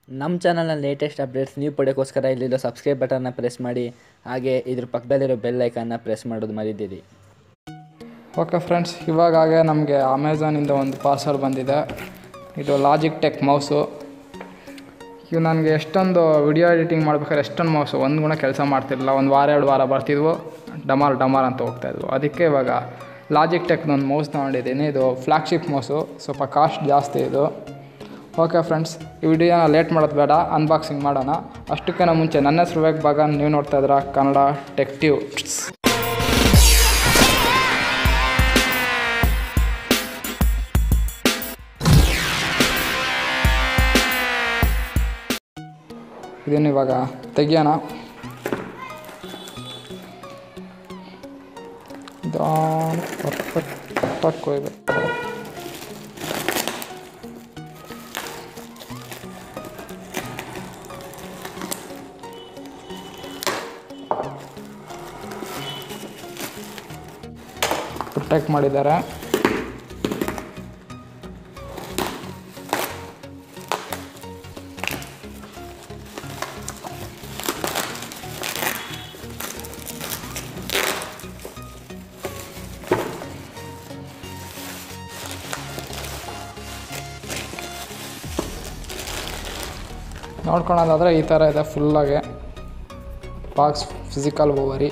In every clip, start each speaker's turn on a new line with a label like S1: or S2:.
S1: ನಮ್ಮ ಚಾನಲ್ನ latest updates ನೀವು ಪಡೆಯೋಕ್ಕೋಸ್ಕರ ಇಲ್ಲಿರೋ ಸಬ್ಸ್ಕ್ರೈಬ್ ಬಟನ್ನ ಪ್ರೆಸ್ ಮಾಡಿ ಹಾಗೆ ಇದ್ರ ಪಕ್ಕದಲ್ಲಿರೋ ಬೆಲ್ ಐಕನ್ನ ಪ್ರೆಸ್ ಮಾಡೋದು ಮರಿದಿರಿ
S2: ಓಕೆ ಫ್ರೆಂಡ್ಸ್ ಇವಾಗಾಗೆ ನಮಗೆ ಅಮೆಝಾನಿಂದ ಒಂದು ಪಾರ್ಸಲ್ ಬಂದಿದೆ ಇದು ಲಾಜಿಕ್ ಟೆಕ್ ಮೌಸು ಇವು ನನಗೆ ಎಷ್ಟೊಂದು ವಿಡಿಯೋ ಎಡಿಟಿಂಗ್ ಮಾಡ್ಬೇಕಾದ್ರೆ ಎಷ್ಟೊಂದು ಮೌಸು ಒಂದು ಗುಣ ಕೆಲಸ ಮಾಡ್ತಿರಲಿಲ್ಲ ಒಂದು ವಾರ ಎರಡು ವಾರ ಬರ್ತಿದ್ವು ಡಮಾರ್ ಡಮಾರ್ ಅಂತ ಹೋಗ್ತಾಯಿದ್ವು ಅದಕ್ಕೆ ಇವಾಗ ಲಾಜಿಕ್ ಟೆಕ್ನ ಒಂದು ಮೌಸ್ ತೊಗೊಂಡಿದ್ದೀನಿ ಇದು ಫ್ಲಾಗ್ಶಿಪ್ ಮೌಸು ಸ್ವಲ್ಪ ಕಾಸ್ಟ್ ಜಾಸ್ತಿ ಇದು ಓಕೆ ಫ್ರೆಂಡ್ಸ್ ಈ ವಿಡಿಯೋನ ಲೇಟ್ ಮಾಡೋದು ಬೇಡ ಅನ್ಬಾಕ್ಸಿಂಗ್ ಮಾಡೋಣ ಅಷ್ಟಕ್ಕಿಂತ ಮುಂಚೆ ನನ್ನ ಹೆಸರು ವಿವೇಕ್ ಬಾಗನ್ ನೀವು ನೋಡ್ತಾ ಇದ್ದೀರಾ ಕನ್ನಡ ಟೆಕ್ಟಿವ್ ಇದನ್ನು ಇವಾಗ ತೆಗಿಯೋಣ ನಿಧಾನ ಪರ್ಫೆಕ್ಟಾಗಿ ಕೊಯ್ಬೇಕು ಪ್ರೊಟೆಕ್ಟ್ ಮಾಡಿದ್ದಾರೆ ನೋಡ್ಕೊಳೋದಾದರೆ ಈ ಥರ ಇದೆ ಫುಲ್ಲಾಗೆ box physical overview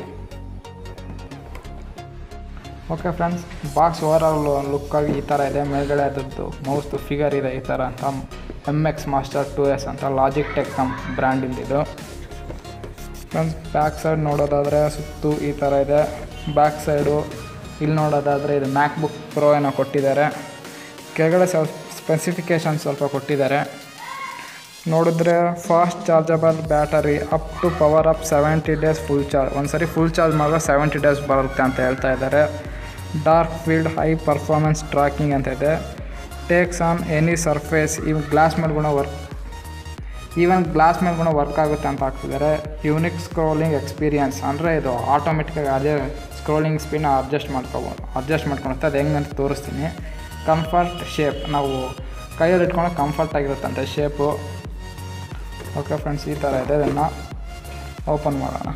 S2: okay friends box overall ಲುಕ್ಕಾಗಿ ಈ ಥರ ಇದೆ ಮೇಲ್ಗಡೆ ಅದರದ್ದು ಮೌಸ್ದು ಫಿಗರ್ ಇದೆ ಈ ಥರ ಅಂತ M X master two S ಅಂತ ಲಾಜಿಕ್ ಟೆಕ್ ನಮ್ಮ ಬ್ರ್ಯಾಂಡಿಂದ ಇದು ಫ್ರೆಂಡ್ಸ್ ಬ್ಯಾಕ್ ಸೈಡ್ ನೋಡೋದಾದರೆ ಸುತ್ತು ಈ ಥರ ಇದೆ ಬ್ಯಾಕ್ ಸೈಡು ಇಲ್ಲಿ ನೋಡೋದಾದರೆ ಇದು ಮ್ಯಾಕ್ ಬುಕ್ ಪ್ರೋ ಏನೋ ಕೊಟ್ಟಿದ್ದಾರೆ ಕೆಳಗಡೆ ಸ್ವಲ್ಪ ಸ್ಪೆಸಿಫಿಕೇಷನ್ ಸ್ವಲ್ಪ ಕೊಟ್ಟಿದ್ದಾರೆ ನೋಡಿದ್ರೆ fast chargeable battery up to power up seventy days full charge ಒಂದು ಸರಿ ಫುಲ್ ಚಾರ್ಜ್ ಮಾಡಿದ್ರೆ ಸೆವೆಂಟಿ ಡೇಸ್ ಬರುತ್ತೆ ಅಂತ ಹೇಳ್ತಾ ಇದ್ದಾರೆ dark field high performance tracking ಅಂತ ಇದೆ takes on any surface even glass ಮೇಲೆ ಕೂಡ ವರ್ಕ್ ಈವನ್ ಗ್ಲಾಸ್ ಮೇಲೆ ಕೂಡ ವರ್ಕ್ ಆಗುತ್ತೆ ಅಂತ ಹಾಕ್ತಿದ್ದಾರೆ ಯೂನಿಕ್ ಸ್ಕ್ರೋಲಿಂಗ್ ಎಕ್ಸ್ಪೀರಿಯನ್ಸ್ ಅಂದರೆ ಇದು ಆಟೋಮೆಟಿಕ್ಕಾಗಿ ಅದೇ ಸ್ಕ್ರೋಲಿಂಗ್ ಸ್ಪೀಡ್ನ ಅಡ್ಜಸ್ಟ್ ಮಾಡ್ಕೋಬೋದು ಅಡ್ಜಸ್ಟ್ ಮಾಡ್ಕೊಳುತ್ತೆ ಅದು ಹೆಂಗೆ ಅಂತ ತೋರಿಸ್ತೀನಿ ಕಂಫರ್ಟ್ ಶೇಪ್ ನಾವು ಕೈಯಲ್ಲಿ ಇಟ್ಕೊಂಡು ಕಂಫರ್ಟ್ ಆಗಿರುತ್ತಂತೆ ಶೇಪು ಓಕೆ ಫ್ರೆಂಡ್ಸ್ ಈ ಥರ ಇದೆ ಇದನ್ನು ಓಪನ್ ಮಾಡೋಣ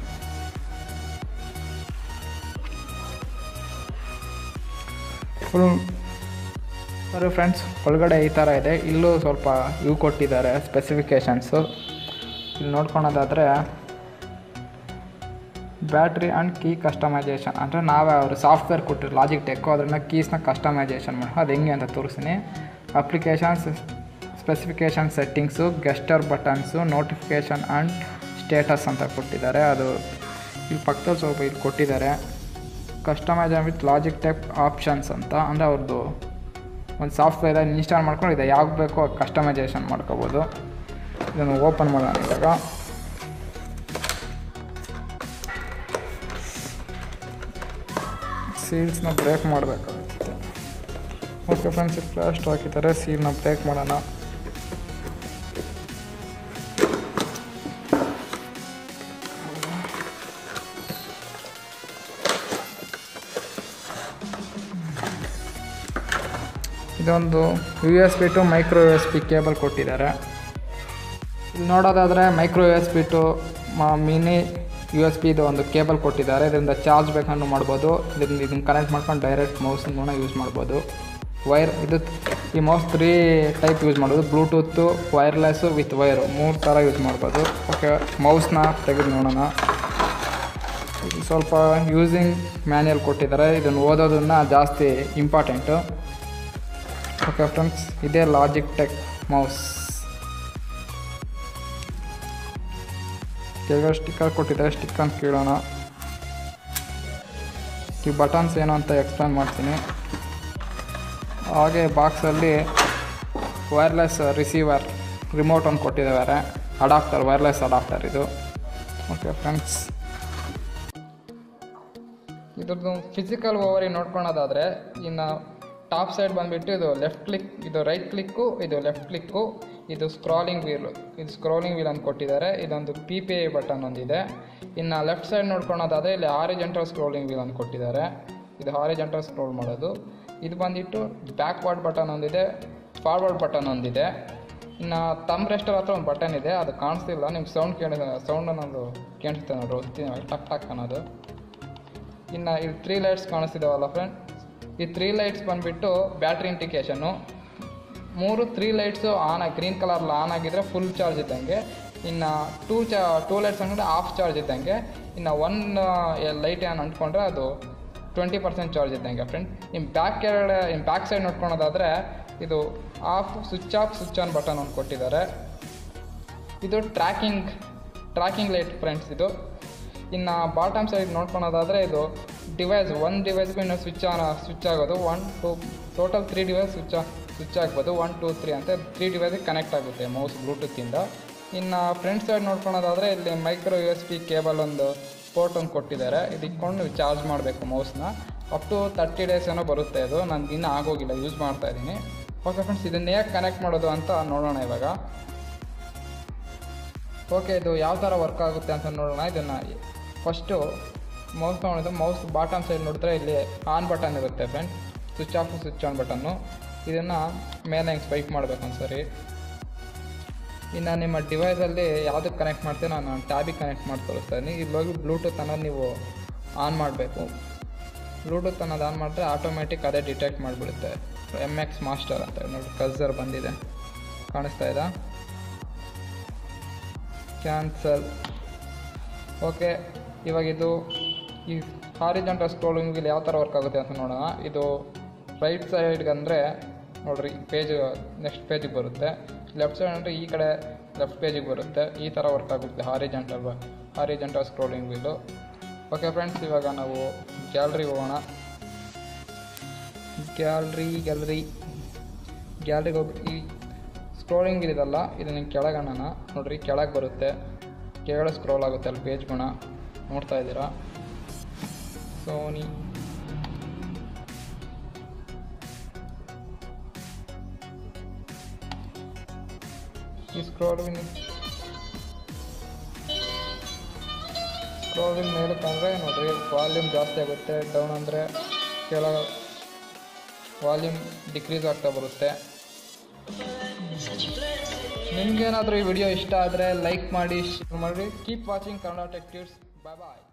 S2: ಫುಲ್ ಸರಿ ಫ್ರೆಂಡ್ಸ್ ಒಳಗಡೆ ಈ ಥರ ಇದೆ ಇಲ್ಲೂ ಸ್ವಲ್ಪ ಇವು ಕೊಟ್ಟಿದ್ದಾರೆ ಸ್ಪೆಸಿಫಿಕೇಷನ್ಸು ಇಲ್ಲಿ ನೋಡ್ಕೊಳೋದಾದರೆ ಬ್ಯಾಟ್ರಿ ಆ್ಯಂಡ್ ಕೀ ಕಸ್ಟಮೈಸೇಷನ್ ಅಂದರೆ ನಾವೇ ಅವರು ಸಾಫ್ಟ್ವೇರ್ ಕೊಟ್ಟಿರೋ ಲಾಜಿಕ್ ಟೆಕ್ಕು ಅದನ್ನು ಕೀಸ್ನ ಕಸ್ಟಮೈಸೇಷನ್ ಮಾಡಿ ಅದು ಹೆಂಗೆ ಅಂತ ತೋರಿಸ್ತೀನಿ applications specification settings gesture buttons notification and status ಅಂತ ಕೊಟ್ಟಿದ್ದಾರೆ ಅದು ಇಲ್ಲಿ ಪಕ್ಕದಲ್ಲಿ ಸ್ವಲ್ಪ ಇಲ್ಲಿ ಕೊಟ್ಟಿದ್ದಾರೆ customize with Logitech options ಅಂತ ಅಂದರೆ ಅವ್ರದ್ದು ಒಂದು ಸಾಫ್ಟ್ವೇರ್ ಇನ್ಸ್ಟಾಲ್ ಮಾಡ್ಕೊಂಡು ಇದೆ ಯಾವ್ದು ಬೇಕೋ ಕಸ್ಟಮೈಸೇಷನ್ ಮಾಡ್ಕೋಬೋದು ಇದನ್ನು ಓಪನ್ ಮಾಡೋಣ ಇವಾಗ ಸೀಲ್ಸ್ನ ಬ್ರೇಕ್ ಮಾಡಬೇಕಾಗುತ್ತೆ ಓಕೆ ಫ್ರೆಂಡ್ಸ್ ಪ್ಲಾಸ್ಟ್ ಹಾಕಿದ್ದಾರೆ ಸೀಲ್ನ ಬ್ರೇಕ್ ಮಾಡೋಣ ಇದೊಂದು U S B to micro U S B cable ಕೊಟ್ಟಿದ್ದಾರೆ ಇಲ್ಲಿ ನೋಡೋದಾದರೆ micro U S B to mini U S ಬಿದು ಒಂದು ಕೇಬಲ್ ಕೊಟ್ಟಿದ್ದಾರೆ ಇದರಿಂದ ಚಾರ್ಜ್ ಬೇಕಂದ್ರೂ ಮಾಡ್ಬೋದು ಇದರಿಂದ ಇದನ್ನು ಕನೆಕ್ಟ್ ಮಾಡ್ಕೊಂಡು ಡೈರೆಕ್ಟ್ ಮೌಸನ್ನು ಯೂಸ್ ಮಾಡ್ಬೋದು ವೈರ್ ಇದು ಈ ಮೌಸ್ ತ್ರೀ ಟೈಪ್ ಯೂಸ್ ಮಾಡ್ಬೋದು ಬ್ಲೂಟೂತು ವೈರ್ಲೆಸ್ಸು ವಿತ್ ವೈರು ಮೂರು ಥರ ಯೂಸ್ ಮಾಡ್ಬೋದು ಓಕೆ ಮೌಸ್ನ ತೆಗೆದು ನೋಡೋಣ ಇದು ಸ್ವಲ್ಪ ಯೂಸಿಂಗ್ ಮ್ಯಾನ್ಯಲ್ ಕೊಟ್ಟಿದ್ದಾರೆ ಇದನ್ನು ಓದೋದನ್ನು ಜಾಸ್ತಿ ಇಂಪಾರ್ಟೆಂಟು ಓಕೆ ಫ್ರೆಂಡ್ಸ್ ಇದೇ ಲಾಜಿಕ್ ಟೆಕ್ ಮೌಸ್ ಕೆಳಗಡೆ ಸ್ಟಿಕ್ಕರ್ ಕೊಟ್ಟಿದ್ದಾರೆ ಸ್ಟಿಕ್ಕರ್ ಕೇಳೋಣ ಈ ಬಟನ್ಸ್ ಏನು ಅಂತ ಎಕ್ಸ್ಪ್ಲೇನ್ ಮಾಡ್ತೀನಿ ಹಾಗೆ ಬಾಕ್ಸಲ್ಲಿ ವೈರ್ಲೆಸ್ ರಿಸೀವರ್ ರಿಮೋಟ್ ಒಂದು ಕೊಟ್ಟಿದ್ದಾರೆ ಅಡಾಪ್ಟರ್ ವೈರ್ಲೆಸ್ ಅಡಾಪ್ಟರ್ ಇದು ಓಕೆ ಫ್ರೆಂಡ್ಸ್ ಇದ್ರದ್ದು ಫಿಸಿಕಲ್ ಓವರಿ ನೋಡ್ಕೊಳೋದಾದರೆ ಇನ್ನು ಟಾಪ್ ಸೈಡ್ ಬಂದುಬಿಟ್ಟು ಇದು ಲೆಫ್ಟ್ ಕ್ಲಿಕ್ ಇದು ರೈಟ್ ಕ್ಲಿಕ್ಕು ಇದು ಲೆಫ್ಟ್ ಕ್ಲಿಕ್ಕು ಇದು ಸ್ಕ್ರಾಲಿಂಗ್ ವೀಲು ಇದು ಸ್ಕ್ರಾಲಿಂಗ್ ವೀಲ್ ಅಂತ ಕೊಟ್ಟಿದ್ದಾರೆ ಇದೊಂದು ಪಿ ಪಿ ಐ ಬಟನ್ ಒಂದಿದೆ ಇನ್ನು ಲೆಫ್ಟ್ ಸೈಡ್ ನೋಡ್ಕೊಳೋದಾದರೆ ಇಲ್ಲಿ ಆರಿಜೆಂಟಲ್ ಸ್ಕ್ರೋಲಿಂಗ್ ವೀಲ್ ಅಂತ ಕೊಟ್ಟಿದ್ದಾರೆ ಇದು ಹಾರಿಜೆಂಟಲ್ ಸ್ಕ್ರೋಲ್ ಮಾಡೋದು ಇದು ಬಂದಿಟ್ಟು ಬ್ಯಾಕ್ವರ್ಡ್ ಬಟನ್ ಒಂದಿದೆ ಫಾರ್ವರ್ಡ್ ಬಟನ್ ಒಂದಿದೆ ಇನ್ನು ತಮ್ ರೆಸ್ಟರ್ ಹತ್ರ ಒಂದು ಬಟನ್ ಇದೆ ಅದು ಕಾಣಿಸ್ತಿಲ್ಲ ನಿಮ್ಗೆ ಸೌಂಡ್ ಕೇಳಿ ಸೌಂಡ್ ಅನ್ನೋದು ಕೇಳಿಸುತ್ತೆ ನೋಡ್ರಿ ಒತ್ತೀನಿ ಟಕ್ ಟಕ್ ಅನ್ನೋದು ಇನ್ನು ಇಲ್ಲಿ ತ್ರೀ ಲೈಟ್ಸ್ ಕಾಣಿಸ್ತಿದಾವಲ್ಲ ಫ್ರೆಂಡ್ ಈ ತ್ರೀ ಲೈಟ್ಸ್ ಬಂದುಬಿಟ್ಟು ಬ್ಯಾಟ್ರಿ ಇಂಡಿಕೇಶನ್ನು ಮೂರು three lights on green colour on ಆಗಿದ್ರೆ ಫುಲ್ ಚಾರ್ಜ್ ಇದ್ದಂಗೆ ಇನ್ನು ಟೂ ಚಾ ಟೂ ಲೈಟ್ಸ್ ಅಂದರೆ ಆಫ್ ಚಾರ್ಜ್ ಇದ್ದಂಗೆ ಇನ್ನು ಒನ್ ಲೈಟ್ ಏನು ಅಂಟ್ಕೊಂಡ್ರೆ ಅದು ಟ್ವೆಂಟಿ ಪರ್ಸೆಂಟ್ ಚಾರ್ಜ್ ಇದ್ದಂಗೆ ಫ್ರೆಂಡ್ ನಿಮ್ಮ ಬ್ಯಾಕ್ ಕೆಳಗಡೆ ನಿಮ್ಮ ಬ್ಯಾಕ್ ಸೈಡ್ ನೋಡ್ಕೊಳೋದಾದರೆ ಇದು off switch off switch on button ಒಂದು ಕೊಟ್ಟಿದ್ದಾರೆ ಇದು ಟ್ರ್ಯಾಕಿಂಗ್ ಟ್ರ್ಯಾಕಿಂಗ್ ಲೈಟ್ ಫ್ರೆಂಡ್ಸ್ ಇದು ಇನ್ನು ಬಾಟಮ್ ಸೈಡ್ ನೋಡ್ಕೊಳೋದಾದರೆ ಇದು ಡಿವೈಸ್ ಒಂದು ಡಿವೈಸ್ಗೂ ಇನ್ನು ಸ್ವಿಚ್ ಆನ್ ಸ್ವಿಚ್ ಆಗೋದು one two total three device switch switch ಆಗ್ಬೋದು ಒನ್ ಟು ತ್ರೀ ಅಂತ ತ್ರೀ ಡಿವೈಸಿಗೆ ಕನೆಕ್ಟ್ ಆಗುತ್ತೆ ಮೌಸ್ ಬ್ಲೂಟೂತಿಂದ ಇನ್ನು ಫ್ರಂಟ್ ಸೈಡ್ ನೋಡ್ಕೊಳೋದಾದರೆ ಇಲ್ಲಿ micro U S B cable ಒಂದು ಪೋರ್ಟ್ ಒಂದು ಕೊಟ್ಟಿದ್ದಾರೆ ಇದು ಇಟ್ಕೊಂಡು ಚಾರ್ಜ್ ಮಾಡಬೇಕು ಮೌಸ್ನ ಅಪ್ ಟು ತರ್ಟಿ ಡೇಸ್ ಏನೋ ಬರುತ್ತೆ ಇದು ನನಗೆ ಇನ್ನೂ ಆಗೋಗಿಲ್ಲ ಯೂಸ್ ಮಾಡ್ತಾ ಇದ್ದೀನಿ ಓಕೆ ಫ್ರೆಂಡ್ಸ್ ಇದನ್ನ ಹೇಗೆ ಕನೆಕ್ಟ್ ಮಾಡೋದು ಅಂತ ನೋಡೋಣ ಇವಾಗ ಓಕೆ ಇದು ಯಾವ ಥರ ವರ್ಕ್ ಆಗುತ್ತೆ ಅಂತ ನೋಡೋಣ ಇದನ್ನು ಫಸ್ಟು ಮೌಸ್ ತೊಗೊಂಡಿದ್ದು ಮೌಸ್ ಬಾಟಮ್ ಸೈಡ್ ನೋಡಿದ್ರೆ ಇಲ್ಲಿ ಆನ್ ಬಟನ್ ಇರುತ್ತೆ friend switch off switch on ಬಟನ್ನು ಇದನ್ನು ಮೇಲೆ ಹಿಂಗೆ ಸ್ವೈಪ್ ಮಾಡಬೇಕು ಒಂದ್ಸರಿ ಇನ್ನು ನಿಮ್ಮ ಡಿವೈಸಲ್ಲಿ ಯಾವುದಕ್ಕೆ ಕನೆಕ್ಟ್ ಮಾಡ್ತೀವಿ ನಾನು ಟ್ಯಾಬಿಗೆ ಕನೆಕ್ಟ್ ಮಾಡಿ ತೋರಿಸ್ತಾ ಇದ್ದೀನಿ ಇಲ್ಲಿ ಹೋಗಿ ಬ್ಲೂಟೂತ್ ಅನ್ನೋದು ನೀವು ಆನ್ ಮಾಡಬೇಕು ಬ್ಲೂಟೂತ್ ಅನ್ನೋದು ಆನ್ ಮಾಡಿದ್ರೆ ಆಟೋಮೆಟಿಕ್ ಅದೇ ಡಿಟೆಕ್ಟ್ ಮಾಡಿಬಿಡುತ್ತೆ ಎಮ್ ಎಕ್ಸ್ ಮಾಸ್ಟರ್ ಅಂತ ನೋಡಿ ಕಲ್ಸರ್ ಬಂದಿದೆ ಕಾಣಿಸ್ತಾ ಇದಾ ಕ್ಯಾನ್ಸಲ್ ಓಕೆ ಇವಾಗ ಇದು ಈ ಹಾರಿಜೆಂಟಲ್ ಸ್ಕ್ರೋಲಿಂಗ್ ಇಲ್ಲಿ ಯಾವ ಥರ ವರ್ಕ್ ಆಗುತ್ತೆ ಅಂತ ನೋಡೋಣ ಇದು ರೈಟ್ ಸೈಡ್ಗೆ ಅಂದರೆ ನೋಡ್ರಿ ಪೇಜ್ ನೆಕ್ಸ್ಟ್ ಪೇಜಿಗೆ ಬರುತ್ತೆ ಲೆಫ್ಟ್ ಸೈಡ್ ಅಂದರೆ ಈ ಕಡೆ ಲೆಫ್ಟ್ ಪೇಜಿಗೆ ಬರುತ್ತೆ ಈ ಥರ ವರ್ಕ್ ಆಗುತ್ತೆ horizontal horizontal scrolling wheel okay friends ಇವಾಗ ನಾವು ಗ್ಯಾಲ್ರಿ ಹೋಗೋಣ ಗ್ಯಾಲ್ರಿ ಗ್ಯಾಲರಿ ಗ್ಯಾಲರಿಗೆ ಹೋಗಿ ಈ ಸ್ಕ್ರೋಲಿಂಗ್ ಇದಲ್ಲ ಇದನ್ನ ಕೆಳಗಣ ನೋಡ್ರಿ ಕೆಳಗೆ ಬರುತ್ತೆ ಕೆಳಗಡೆ ಸ್ಕ್ರೋಲ್ ಆಗುತ್ತೆ ಅಲ್ಲಿ ಪೇಜ್ ಗುಣ ನೋಡ್ತಾ ಇದ್ದೀರಾ ಸೋನಿ ಈ ಸ್ಕ್ರೋಲಿಂಗ್ ಸ್ಕ್ರೋಲಿಂಗ್ ಮೇಲಕ್ಕೆ ಅಂದರೆ ನೋಡ್ರಿ ವಾಲ್ಯೂಮ್ ಜಾಸ್ತಿ ಆಗುತ್ತೆ ಡೌನ್ ಅಂದರೆ ಕೆಳ ವಾಲ್ಯೂಮ್ ಡಿಕ್ರೀಸ್ ಆಗ್ತಾ ಬರುತ್ತೆ ನಿಮ್ಗೇನಾದರೂ ಈ ವಿಡಿಯೋ ಇಷ್ಟ ಆದರೆ ಲೈಕ್ ಮಾಡಿ ಶೇರ್ ಮಾಡಿ keep watching Kannada tech tips bye ಬಾಯ್